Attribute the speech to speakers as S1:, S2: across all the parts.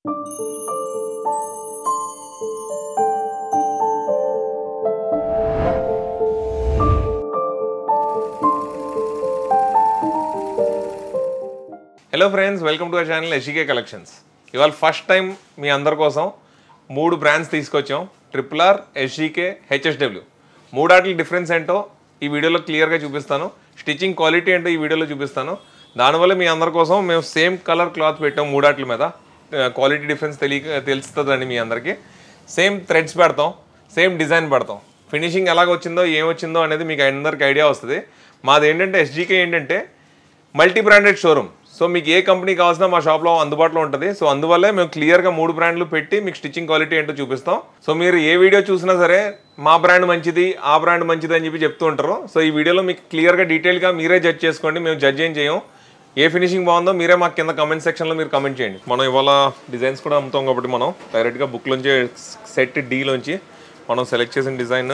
S1: hello friends welcome to our channel ఎషికే collections ఇవాళ first time మీ అందరి కోసం మూడు బ్రాండ్స్ తీసుకొచ్చాం ట్రిపుల్ ఆర్ ఎస్జీకే హెచ్ఎస్డబ్ల్యూ మూడాటిల డిఫరెన్స్ ఏంటో ఈ వీడియోలో క్లియర్గా చూపిస్తాను స్టిచ్చింగ్ క్వాలిటీ ఏంటో ఈ వీడియోలో చూపిస్తాను దానివల్ల మీ అందరి కోసం మేము సేమ్ కలర్ క్లాత్ పెట్టాం మూడాట్ల మీద క్వాలిటీ డిఫరెన్స్ తెలియ తెలుస్తుందండి మీ అందరికీ సేమ్ థ్రెడ్స్ పెడతాం సేమ్ డిజైన్ పెడతాం ఫినిషింగ్ ఎలాగ వచ్చిందో ఏం వచ్చిందో అనేది మీకు అందరికి ఐడియా వస్తుంది మాది ఏంటంటే ఎస్జీకే ఏంటంటే మల్టీ బ్రాండెడ్ షోరూమ్ సో మీకు ఏ కంపెనీ కావాల్సిన మా షాప్లో అందుబాటులో ఉంటుంది సో అందువల్లే మేము క్లియర్గా మూడు బ్రాండ్లు పెట్టి మీకు స్టిచ్చింగ్ క్వాలిటీ ఏంటో చూపిస్తాం సో మీరు ఏ వీడియో చూసినా సరే మా బ్రాండ్ మంచిది ఆ బ్రాండ్ మంచిది అని చెప్పి చెప్తూ ఉంటారు సో ఈ వీడియోలో మీకు క్లియర్గా డీటెయిల్గా మీరే జడ్జ్ చేసుకోండి మేము జడ్జ్ ఏం చేయం ఏ ఫినిషింగ్ బాగుందో మీరే మాకు కింద కమెంట్ సెక్షన్లో మీరు కమెంట్ చేయండి మనం ఇవాళ డిజైన్స్ కూడా అమ్ముతాం కాబట్టి మనం డైరెక్ట్గా బుక్లోంచి సెట్ డీలోంచి మనం సెలెక్ట్ చేసిన డిజైన్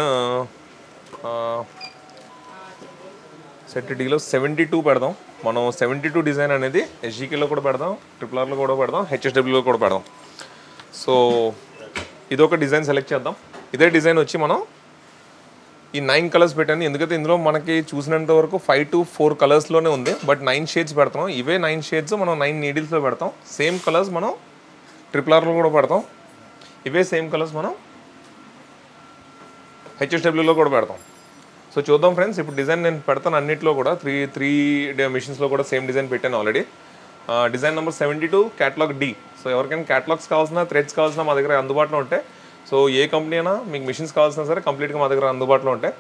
S1: సెట్ డీలో సెవెంటీ టూ పెడదాం మనం సెవెంటీ టూ డిజైన్ అనేది ఎస్జీకేలో కూడా పెడదాం ట్రిపుల్ ఆర్లో కూడా పెడదాం హెచ్ఎస్డబ్ల్యూలో కూడా పెడదాం సో ఇదొక డిజైన్ సెలెక్ట్ చేద్దాం ఇదే డిజైన్ వచ్చి మనం ఈ నైన్ కలర్స్ పెట్టాను ఎందుకంటే ఇందులో మనకి చూసినంత వరకు ఫైవ్ టు ఫోర్ కలర్స్లోనే ఉంది బట్ నైన్ షేడ్స్ పెడతాం ఇవే నైన్ షేడ్స్ మనం నైన్ నీడిల్స్లో పెడతాం సేమ్ కలర్స్ మనం ట్రిపుల్ ఆర్లో కూడా పెడతాం ఇవే సేమ్ కలర్స్ మనం హెచ్ఎస్డబ్ల్యూలో కూడా పెడతాం సో చూద్దాం ఫ్రెండ్స్ ఇప్పుడు డిజైన్ నేను పెడతాను అన్నిట్లో కూడా త్రీ త్రీ మిషన్స్లో కూడా సేమ్ డిజైన్ పెట్టాను already design number seventy two catalogue D so ఎవరికైనా క్యాటలాగ్స్ కావాల్సిన థ్రెడ్స్ కావాల్సిన మా దగ్గర అందుబాటులో ఉంటాయి సో ఏ కంపెనీ అయినా మీకు మిషన్స్ కావాల్సిన సరే కంప్లీట్గా మా దగ్గర అందుబాటులో ఉంటాయి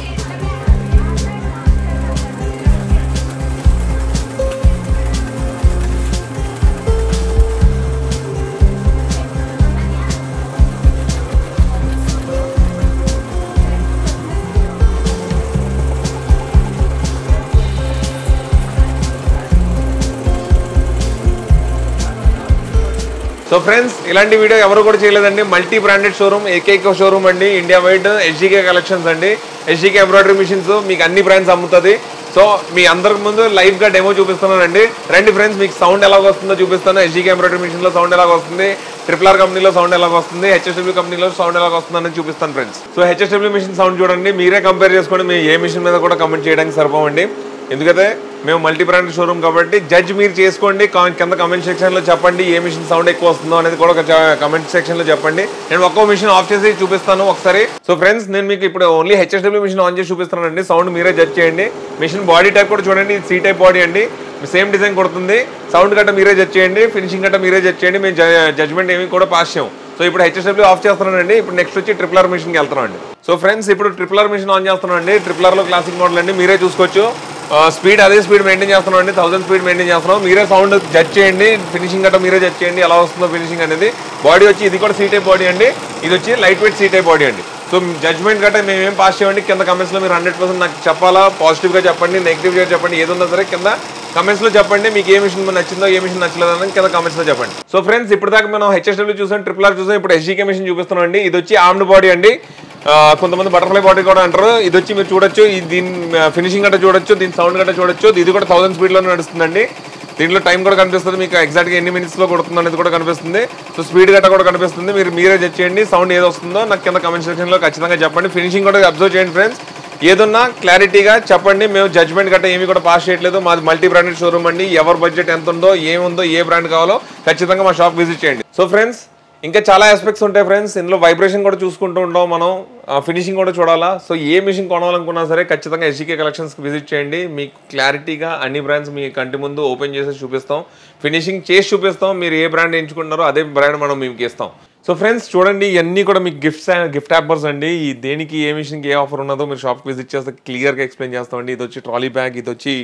S1: సో ఫ్రెండ్స్ ఇలాంటి వీడియో ఎవరు కూడా చేయలేదండి మల్టీ బ్రాండెడ్ షోరూమ్ ఏకైక షోరూమ్ అండి ఇండియా వైడ్ ఎస్జీకే కలెక్షన్స్ అండి ఎస్జీకే ఎంబ్రాయిడరీ మిషన్స్ మీకు అన్ని బ్రాండ్స్ అమ్ముతుంది సో మీ అందరికి ముందు లైవ్ గా డెమో చూపిస్తున్నానండి రండి ఫ్రెండ్స్ మీకు సౌండ్ ఎలాగ వస్తుందో చూపిస్తాను ఎస్జీకే ఎంబ్రాయిడరీ మిషన్ లో సౌండ్ ఎలాగ వస్తుంది ట్రిపుల్ ఆర్ కంపెనీలో సౌండ్ ఎలాగ వస్తుంది హెచ్ఎస్డబ్ల్యూ కంపెనీలో సౌండ్ ఎలాగ వస్తుంది అనేది చూపిస్తాను friends so HSW machine sound చూడండి మీరే కంపేర్ చేసుకోండి మీ ఏ మిషన్ మీద కూడా కమెంట్ చేయడానికి సరిపోవండి ఎందుకంటే మేము మల్టీ బ్రాండ్ షోరూమ్ కాబట్టి జడ్జ్ మీరు చేసుకోండి కా- కింద కమెంట్ సెక్షన్లో చెప్పండి ఏ మిషన్ సౌండ్ ఎక్కువ వస్తుందో అనేది కూడా ఒక కమెంట్ సెక్షన్లో చెప్పండి నేను ఒక్కో మిషన్ ఆఫ్ చేసి చూపిస్తాను ఒకసారి సో ఫ్రెండ్స్ నేను మీకు ఇప్పుడు ఓన్లీ హెచ్ఎస్డబ్ల్యూ మిషన్ ఆన్ చేసి చూపిస్తానండి సౌండ్ మీరే జడ్జ్ చేయండి మిషన్ బాడీ టైప్ కూడా చూడండి సి టైప్ బాడీ అండి సేమ్ డిజైన్ కొడుతుంది సౌండ్ గట్ట మీరే జడ్జ్ చేయండి ఫినిషింగ్ గట్ట మీరే జడ్జ్ చేయండి మేము జడ్జ్మెంట్ ఏమి కూడా పాస్ చేయం సో ఇప్పుడు హెచ్ఎస్డబ్ల్యూ ఆఫ్ చేస్తున్నానండి ఇప్పుడు నెక్స్ట్ వచ్చి ట్రిపుల్ ఆర్ మిషన్కి వెళ్తున్నాం అండి సో ఫ్రెండ్స్ ఇప్పుడు ట్రిపుల్ ఆర్ మిషన్ ఆన్ చేస్తున్నాం అండి ట్రిపుల్ ఆర్లో క్లాసిక్ మోడల్ అండి మీరే చూసుకోవచ్చు స్పీడ్ అదే స్పీడ్ మెయింటైన్ చేస్తున్నాం అండి థౌసండ్ స్పీడ్ మెయింటైన్ చేస్తున్నాం మీరే సౌండ్ జడ్జ్ చేయండి ఫినిషింగ్ గట్రా మీరే జడ్జ్ చేయండి ఎలా వస్తుందో ఫినిషింగ్ అనేది బాడీ వచ్చి ఇది కూడా సీ టైప్ బాడీ అండి ఇది వచ్చి light weight C type body అండి సో జడ్జ్మెంట్ గట్రా మేము ఏం పాస్ చేయండి కింద కమెంట్స్లో మీరు హండ్రెడ్ పర్సెంట్ నాకు చెప్పాలా పాజిటివ్గా చెప్పండి నెగిటివ్గా చెప్పండి ఏది ఉన్నా సరే కింద కమెంట్స్ లో చెప్పండి మీకు ఏ మిషన్ నచ్చిందో ఏ మిషన్ నచ్చలేదో అని కింద కమెంట్స్ లో చెప్పండి సో ఫ్రెండ్స్ ఇప్పుడు దాకా మనం హెచ్ఎస్డబ్ల్యూ చూసాం ట్రిపుల్ ఆర్ చూసాం ఇప్పుడు ఎస్జీకే మిషన్ చూపిస్తున్నాం అండి ఇది వచ్చి ఆర్మ్డ్ బాడీ అండి ఆ, కొంతమంది బటర్ఫ్లై బాడీ కూడా అంటారు ఇది వచ్చి మీరు చూడొచ్చు ఇది దీని ఫినిషింగ్ గట్ట చూడొచ్చు దీని సౌండ్ గట్ట చూడొచ్చు ఇది కూడా థౌసండ్ స్పీడ్ లో నడుస్తుందండి దీంట్లో టైం కూడా కనిపిస్తుంది మీకు ఎగ్జాక్ట్ గా ఎన్ని మినిట్స్ లో కొడుతుంది అనేది కూడా కనిపిస్తుంది సో స్పీడ్ గట్ట కూడా కనిపిస్తుంది మీరు మీరే జడ్జ్ చేయండి సౌండ్ ఏది వస్తుందో నాకు కింద కమెంట్ సెక్షన్ లో ఖచ్చితంగా చెప్పండి ఫినిషింగ్ కూడా అబ్జర్వ్ చేయండి ఫ్రెండ్స్ ఏదన్నా క్లారిటీగా చెప్పండి మేము జడ్జ్మెంట్ గట్ట ఏమి కూడా పాస్ చేయట్లేదు మాది మల్టీ బ్రాండెడ్ షోరూమ్ అండి ఎవరి బడ్జెట్ ఎంత ఉందో ఏముందో ఏ బ్రాండ్ కావాలో ఖచ్చితంగా మా షాప్ విజిట్ చేయండి సో ఫ్రెండ్స్ ఇంకా చాలా ఆస్పెక్ట్స్ ఉంటాయి ఫ్రెండ్స్ ఇందులో వైబ్రేషన్ కూడా చూసుకుంటూ ఉంటాం మనం ఫినిషింగ్ కూడా చూడాలా సో ఏ మిషన్ కొనాలనుకున్నా సరే ఖచ్చితంగా ఎస్జీకే కలెక్షన్స్కి విజిట్ చేయండి మీకు క్లారిటీగా అన్ని బ్రాండ్స్ మీ కంటి ముందు ఓపెన్ చేసి చూపిస్తాం ఫినిషింగ్ చేసి చూపిస్తాం మీరు ఏ బ్రాండ్ ఎంచుకుంటున్నారో అదే బ్రాండ్ మనం మీకు ఇస్తాం సో ఫ్రెండ్స్ చూడండి ఇవన్నీ కూడా మీకు గిఫ్ట్స్ గిఫ్ట్ హ్యాపర్స్ అండి ఈ దేనికి ఏ మిషన్కి ఏ ఆఫర్ ఉన్నదో మీరు షాప్కి విజిట్ చేస్తే క్లియర్గా ఎక్స్ప్లెయిన్ చేస్తామండి ఇది వచ్చి ట్రాలీ బ్యాగ్ ఇది వచ్చి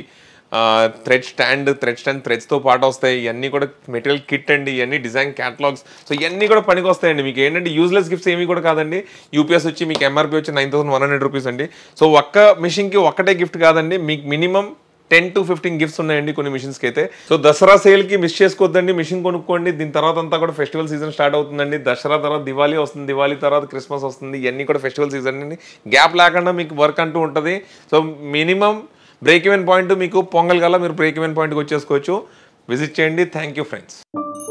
S1: థ్రెడ్ స్టాండ్ థ్రెడ్ స్టాండ్ థ్రెడ్స్తో పాటు వస్తాయి ఇవన్నీ కూడా మెటీరియల్ కిట్ అండి ఇవన్నీ డిజైన్ క్యాటలాగ్స్ సో ఇవన్నీ కూడా పనికి వస్తాయండి మీకు ఏంటంటే యూజ్లెస్ గిఫ్ట్స్ ఏమీ కూడా కాదండి యూపీఎస్ వచ్చి మీకు ఎంఆర్పీ వచ్చి nine thousand one hundred rupees అండి సో ఒక్క మిషన్కి ఒక్కటే గిఫ్ట్ కాదండి మీకు minimum ten to fifteen gifts ఉన్నాయండి కొన్ని మిషన్స్కి అయితే సో దసరా సేల్కి మిస్ చేసుకోవద్దండి మిషన్ కొనుక్కోండి దీని తర్వాత అంతా కూడా ఫెస్టివల్ సీజన్ స్టార్ట్ అవుతుందండి దసరా తర్వాత దివాళీ వస్తుంది దివాళీ తర్వాత క్రిస్మస్ వస్తుంది ఇవన్నీ కూడా ఫెస్టివల్ సీజన్ అండి గ్యాప్ లేకుండా మీకు వర్క్ అంటూ ఉంటుంది so minimum break even point మీకు పొంగల్ కల్లా మీరు బ్రేక్ ఈవెన్ పాయింట్కి వచ్చేసుకోవచ్చు విజిట్ చేయండి థ్యాంక్ యూ ఫ్రెండ్స్